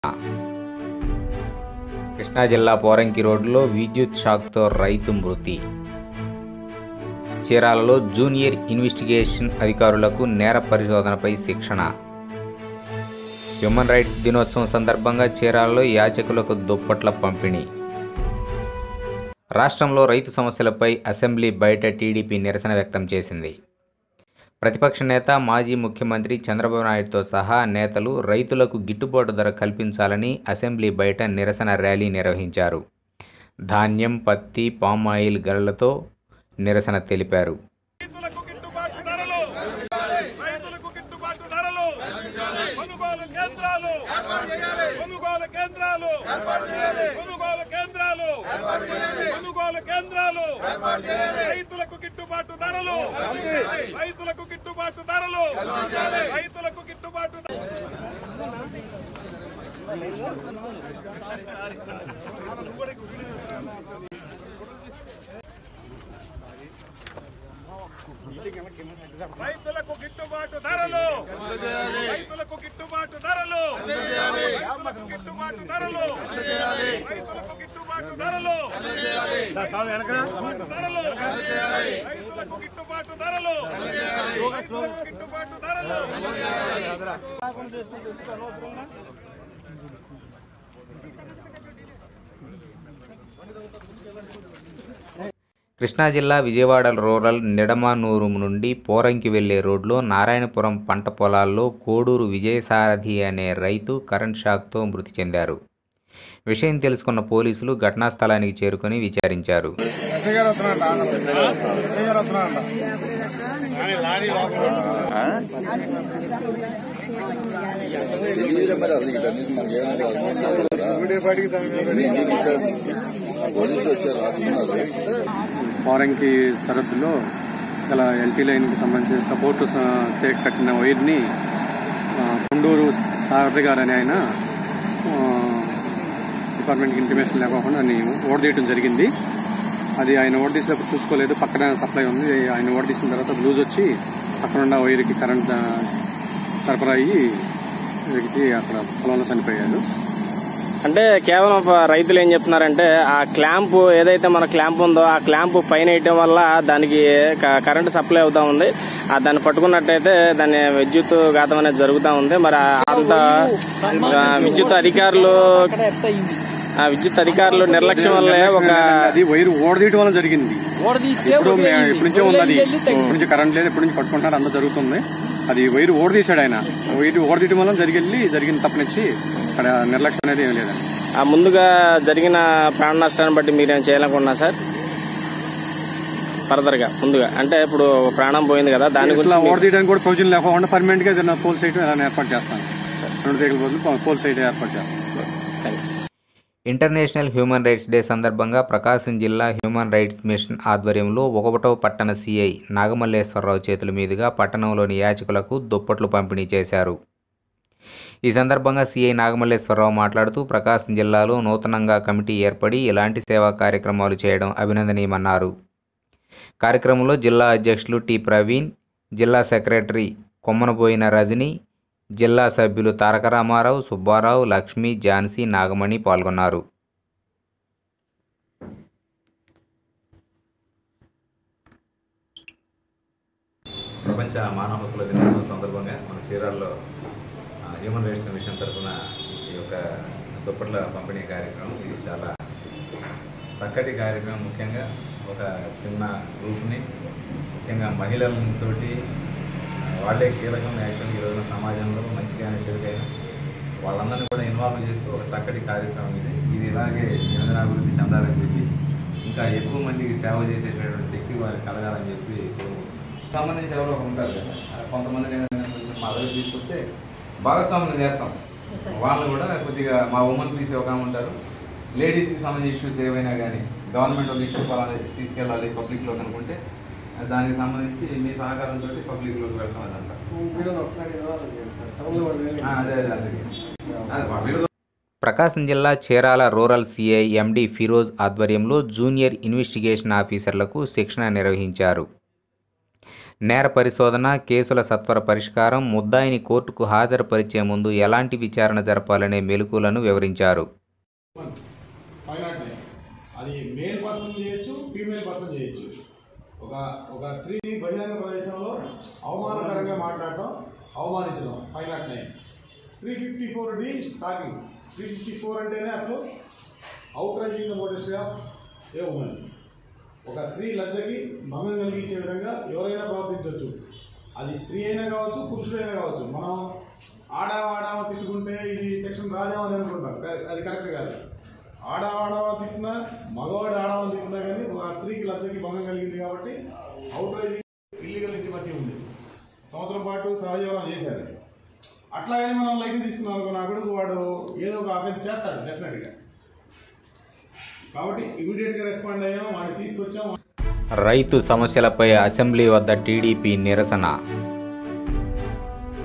కృష్ణా జిల్లా పోరంకి రోడ్డులో విద్యుత్ షాక్తో రైతు మృతి చీరాలలో జూనియర్ ఇన్వెస్టిగేషన్ అధికారులకు నేర పరిశోధనపై శిక్షణ హ్యూమన్ రైట్స్ దినోత్సవం సందర్భంగా చీరాలలో యాచకులకు దుప్పట్ల పంపిణీ రాష్ట్రంలో రైతు సమస్యలపై అసెంబ్లీ బయట టీడీపీ నిరసన వ్యక్తం చేసింది ప్రతిపక్ష నేత మాజీ ముఖ్యమంత్రి చంద్రబాబు నాయుడుతో సహా నేతలు రైతులకు గిట్టుబాటు ధర కల్పించాలని అసెంబ్లీ బయట నిరసన ర్యాలీ నిర్వహించారు ధాన్యం పత్తి పామ్ ఆయిల్ గరలతో నిరసన తెలిపారు రైతులకు గిట్టుబాటు ధరలు రైతులకు గిట్టుబాటు ధరలు కొనుగోలు కేంద్రాలు కొనుగోలు కేంద్రాలు కొనుగోలు కేంద్రాలు కొనుగోలు కేంద్రాలు రైతులకు గిట్టుబాటు ధరలు రైతులకు గిట్టుబాటు ధరలు రైతులకు గిట్టుబాటు ధరలు రైతులకు గిట్టుబాటు ధరలు రైతులకు గిట్టుబాటు ధరలు రైతులకు గిట్టుబాటు ధరలు రైతులకు గిట్టుబాటు ధరలు గిట్టుబాటు ధరలు రైతులకు గిట్టుబాటు ధరలు రైతులకు గిట్టుబాటు ధరలు కృష్ణా జిల్లా విజయవాడ రూరల్ నిడమనూరు నుండి పోరంకి వెళ్లే రోడ్లో నారాయణపురం పంట పొలాల్లో కోడూరు విజయసారథి అనే రైతు కరెంట్ షాక్తో మృతి చెందారు విషయం తెలుసుకున్న పోలీసులు ఘటనా స్థలానికి చేరుకొని విచారించారు పోరంకి సరహద్దులో గల ఎల్టీ లైన్కి సంబంధించిన సపోర్ట్ స- తే- కట్టిన వైర్ని ఆ, కొండూరు సారథి గారు అని ఆయన ఆ, డిపార్ట్మెంట్కి ఇంటిమేషన్ లేకోకుండా అని ఓడదీయటం జరిగింది అది ఆయన ఓడదీసినప్పుడు చూసుకోలేదు పక్కన సప్లై ఉంది ఆయన ఓడదీసిన తర్వాత లూజ్ వచ్చి అక్కడ ఉన్న వైర్కి కరెంట్ ఆ, సరఫరా అయ్యి వ్యక్తి అక్కడ పొలంలో చనిపోయాడు అంటే కేవలం ప- రైతులు ఏం చెప్తున్నారంటే ఆ క్లాంప్ ఏదైతే మన క్లాంప్ ఉందో ఆ క్లాంప్ పైన వేయటం వల్ల దానికి క- కరెంటు సప్లై అవుతా ఉంది ఆ దాన్ని పట్టుకున్నట్టయితే దాని విద్యుత్ ఘాతం అనేది జరుగుతూ ఉంది మరి ఆ- అంత ఆ, విద్యుత్ అధికారులు ఆ విద్యుత్ అధికారులు నిర్లక్ష్యం వల్లే ఒక అది వైర్ ఓడదీయటం వల్ల జరిగింది ఇప్పుడు మే- ఇప్పటి నుంచే ఉంది అది ఇప్పటి నుంచి కరెంట్ లేదు ఇప్పటి నుంచి పట్టుకుంటున్నారు అంతా జరుగుతుంది అది వైర్ ఓడదీశాడు ఆయన వైర్ ఓడదీయటం వల్ల జరిగెళ్ళి జరిగిన తప్పనిచ్చి అక్కడ నిర్లక్ష్యం అనేది ఏం లేదండి ఆ ముందుగా జరిగిన ప్రాణ నష్టాన్ని బట్టి మీరేం చేయాలనుకున్నా సార్ ఫర్దర్ గా ముందుగా అంటే ఇప్పుడు ప్రాణం పోయింది కదా దాని ఇట్లా గురించి మీ- ఓడదీయడానికి కూడా ప్రొవిజన్ లేకుండా పర్మనెంట్ గా ఏదైనా పోల్ సైట్ ఏదైనా ఏర్పాటు చేస్తాను రెండు తీగల బదులు పోల్ సైట్ ఏర్పాటు చేస్తాను Thank you. International human rights day సందర్భంగా ప్రకాశం జిల్లా హ్యూమన్ రైట్స్ మిషన్ ఆధ్వర్యంలో ఒకటవ పట్టణ సిఐ నాగమల్లేశ్వరరావు చేతుల మీదుగా పట్టణంలోని యాచకులకు దుప్పట్లు పంపిణీ చేశారు ఈ సందర్భంగా సిఐ నాగమల్లేశ్వరరావు మాట్లాడుతూ ప్రకాశం జిల్లాలో నూతనంగా కమిటీ ఏర్పడి ఇలాంటి సేవా కార్యక్రమాలు చేయడం అభినందనీయమన్నారు కార్యక్రమంలో జిల్లా అధ్యక్షులు టి ప్రవీణ్ జిల్లా సెక్రటరీ కొమ్మనబోయిన రజని జిల్లా సభ్యులు తారక రామారావు సుబ్బారావు లక్ష్మి ఝాన్సీ నాగమణి పాల్గొన్నారు ప్రపంచ మానవ హక్కుల దినోత్సవం సందర్భంగా మన చీరాల్లో ఆ, హ్యూమన్ రైట్స్ మిషన్ తరఫున ఈ యొక్క దుప్పట్ల పంపిణీ కార్యక్రమం ఇది చాలా చక్కటి కార్యక్రమం ముఖ్యంగా ఒక చిన్న గ్రూప్ని ముఖ్యంగా మహిళలతోటి ఆ, వాళ్ళే కీలకం యాక్చువల్గా ఈ రోజున సమాజంలో మంచిగానే చెడుకైనా వాళ్ళందరినీ కూడా ఇన్వాల్వ్ చేస్తూ ఒక చక్కటి కార్యక్రమం ఇది ఇది ఇలాగే నిరంజనాభివృద్ధి చెందాలని చెప్పి ఇంకా ఎక్కువ మందికి సేవ చేసేటటువంటి శక్తి వారికి కలగాలని చెప్పి కోరుకుంటున్నాను. సంబంధించి ఎవరో ఒకరు ఉంటారు కదా ఆ కొంతమందిని ఏదైనా కొంచెం మా దగ్గర తీసుకొస్తే భాగస్వామ్యం చేస్తాం వాళ్ళు కూడా కొద్దిగా మా ఉమెన్ పీస్ ఒక ఆమె ఉంటారు లేడీస్కి సంబంధించిన ఇష్యూస్ ఏవైనా కానీ గవర్నమెంట్ ఒక ఇష్యూ పలానా తీసుకెళ్ళాలి పబ్లిక్లోకి అనుకుంటే దానికి సంబంధించి మీ సహకారంతో పబ్లిక్లోకి వెళ్తాం అదంతా ఆ, అదే అదే అందుకే అదే వీళ్ళతో ప్రకాశం జిల్లా Chirala rural CI MD Firoz ఆధ్వర్యంలో జూనియర్ ఇన్వెస్టిగేషన్ ఆఫీసర్లకు శిక్షణ నిర్వహించారు నేర పరిశోధన కేసుల సత్వర పరిష్కారం ముద్దాయిని కోర్టుకు హాజరుపరిచే ముందు ఎలాంటి విచారణ జరపాలనే మెలకులను వివరించారు ఫైవ్ నాట్ నైన్ అది మేల్ పర్సన్ చేయొచ్చు ఫీమేల్ పర్సన్ చేయొచ్చు ఒక ఒక స్త్రీని బహిరంగ ప్రదేశంలో అవమానకరంగా మాట్లాడటం అవమానించడం five nought nine three fifty four D stalking three fifty four అంటేనే అసలు outraging modesty of a woman ఒక స్త్రీ లజ్జకి భంగం కలిగించే విధంగా ఎవరైనా ప్రవర్తించవచ్చు అది స్త్రీ అయినా కావచ్చు పురుషుడైనా కావచ్చు మనం ఆడా ఆడామా తిట్టుకుంటే ఇది సెక్షన్ రాజామని అనుకుంటాం కా- అది కరెక్ట్ కాదు ఆడా ఆడామా తిట్టినా మగవాడు ఆడామని తిట్టినా కానీ ఆ స్త్రీకి లజ్జకి భంగం కలిగింది కాబట్టి అవుట్ రైజింగ్ ఇల్లీగల్ ఇంటిమతి ఉంది సంవత్సరం పాటు సహజీవనం చేశారు అట్లాగని మనం లైట్ తీసుకున్నాం అనుకో నా కొడుకు వాడు ఏదో ఒక అఫెన్స్ చేస్తాడు డెఫినెట్గా కాబట్టి ఇమీడియట్గా రెస్పాండ్ అయ్యాం వాడిని తీసుకొచ్చాం రైతు సమస్యలపై అసెంబ్లీ వద్ద టీడీపీ నిరసన